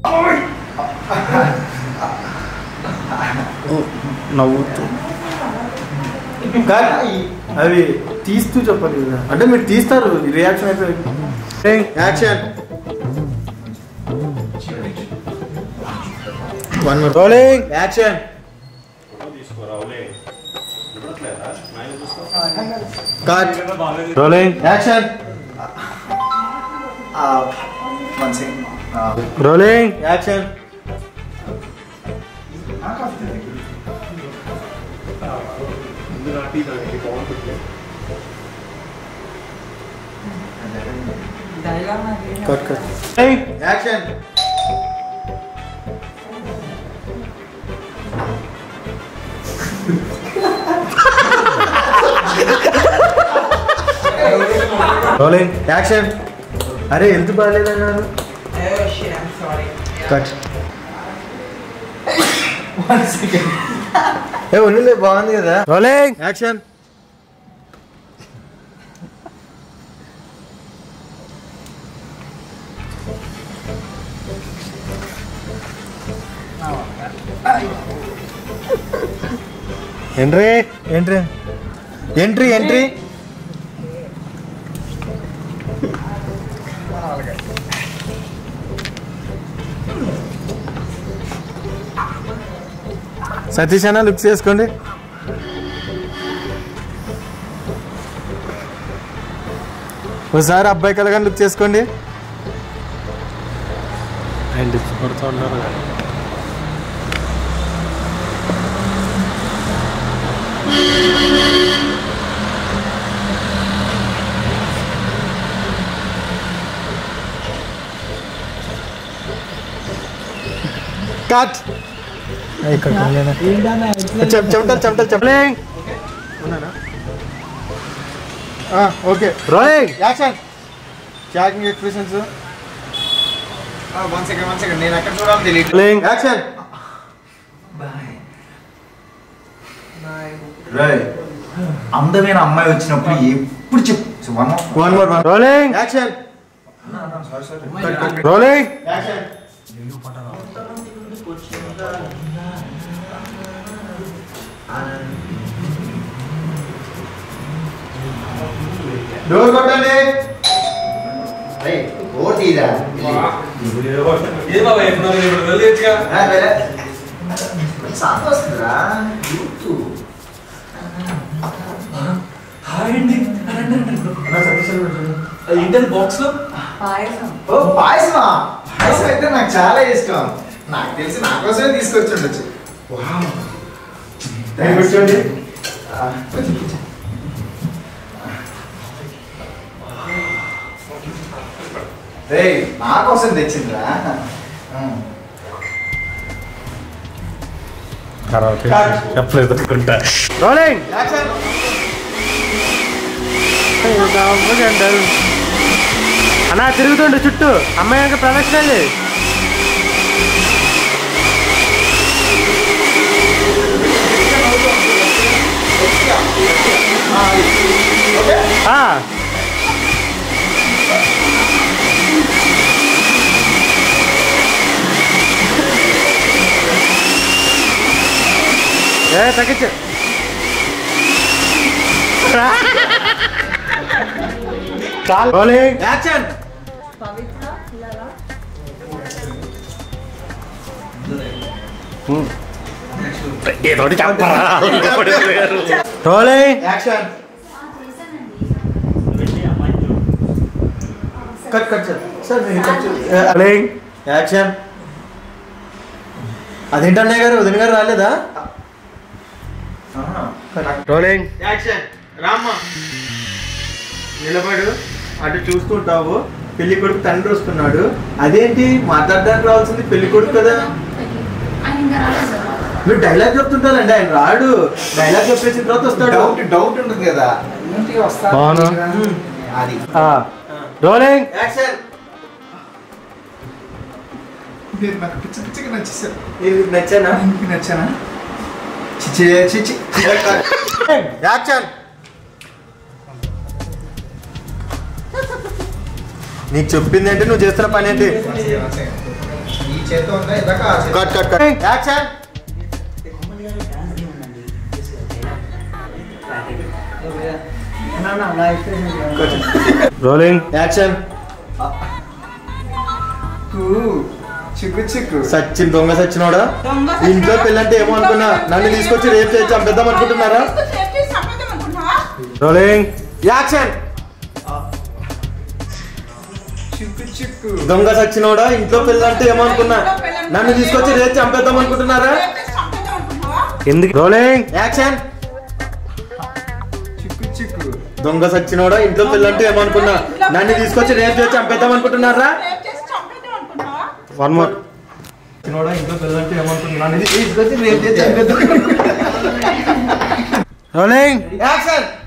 నవ్వుతూ కానీ అవి తీస్తూ చెప్పాలి కదా అంటే మీరు తీస్తారు రియాక్షన్ అయితే action one more rolling action cut rolling action one second rolling action cut cut action rolling action అరే హెల్త్ బాగాలేదన్నారు కట్ ఏ ఉన్నిలే బాగుంది కదా rolling action entry entry entry entry Satish అన్న లుక్స్ చేసుకోండి ఒకసారి అబ్బాయి కలగాని లుక్ చేసుకోండి ఆయన టిప్స్ కొడుతూ ఉన్నారు కట్ ఇక్కడ చెప్ చెమటలు చెమటలు చెప్పలేంగ్ okay rolling action shocking expressions one second one second నేను ఎక్కడ చూడాలో తెలియదు రోలింగ్ యాక్షన్ రాయ్ అందమైన అమ్మాయి వచ్చినప్పుడు ఎప్పుడు చెప్పు one one more one rolling action rolling action door కొట్టండి డోర్ తీరా ఏ బాబా ఎప్పుడు ఇప్పుడు వెళ్ళొచ్చుగా సాంగ్ వస్తుందిరా యూత్ హాయ్ అండి ఇంటర్ బాక్స్ లో పాయసం ఓ పాయసమా పాయసం అయితే నాకు చాలా ఇష్టం నాకు తెలిసి నా కోసమే తీసుకొచ్చి ఉండొచ్చు వావ్ మీరు కూర్చోండి రేయ్ నా కోసం తెచ్చిందిరా ఉమ్. తర్వాత చెప్పలేదు అనుకుంటా రోలింగ్ యాక్షన్ అన్నా తిరుగుతుండు చుట్టూ అమ్మాయి యొక్క ప్రదక్షిణాలు ఆ. ఏ తగ్గించు చాలు రోలింగ్ యాక్షన్ పవిత్ర పిల్లలా ఏదోటి చెప్పరా rolling action cut cut sir sir మీరు కట్ రోలింగ్ యాక్షన్ అదేంటన్నయ్య గారు వదిన గారు రాలేదా రోలింగ్ యాక్షన్ రామ్మ నిలబడు అటు చూస్తుంటావు పెళ్లి కొడుకు తండ్రి వస్తున్నాడు అదేంటి మాట్లాడడానికి రావాల్సింది పెళ్లి కొడుకు కదా ఆయన ఇంకా రాలేదు మీరు డైలాగ్ చెప్తుంటారండి ఆయన రాడు డైలాగ్ చెప్పేసిన తర్వాత వస్తాడు డౌట్ డౌట్ ఉంటుంది కదా ఏంటి వస్తా అవును. అది రోలింగ్ యాక్షన్ మీరు నాకు పిచ్చి పిచ్చిగా నచ్చేసారు నీకు నచ్చానా మీకు నచ్చానా చిచి చిచి యాక్షన్ నీకు చెప్పింది ఏంటి నువ్వు చేస్తున్న పని ఏంటి ఈ చేత్తో ఉందా ఇందాక ఆ చేత్తో cut cut cut action rolling action చిక్కు చిక్కు సచిన్ దొంగ సచ్చినోడా దొంగ ఇంట్లో పెళ్ళంటే ఏమో అనుకున్నా నన్ను తీసుకొచ్చి రేపు చేసి చంపేద్దాం అనుకుంటున్నారా రోలింగ్ యాక్షన్ చిక్కు చిక్కు దొంగ సచ్చినోడా ఇంట్లో పెళ్ళంటే ఏమో అనుకున్నా నన్ను తీసుకొచ్చి రేపు చంపేద్దాం అనుకుంటున్నారా ఎందుకు రోలింగ్ యాక్షన్ చిక్కు చిక్కు దొంగ సచ్చినోడా ఇంట్లో పెళ్ళంటే ఏమో అనుకున్నా నన్ను తీసుకొచ్చి రేపు చేసి చంపేద్దాం అనుకుంటున్నారా వన్ మోర్ సచ్చినోడా ఇంట్లో పెళ్ళంటే ఏమో అనుకున్నా నన్ను తీసుకొచ్చి రేపు చేసి చంపేద్దాం రోలింగ్ యాక్షన్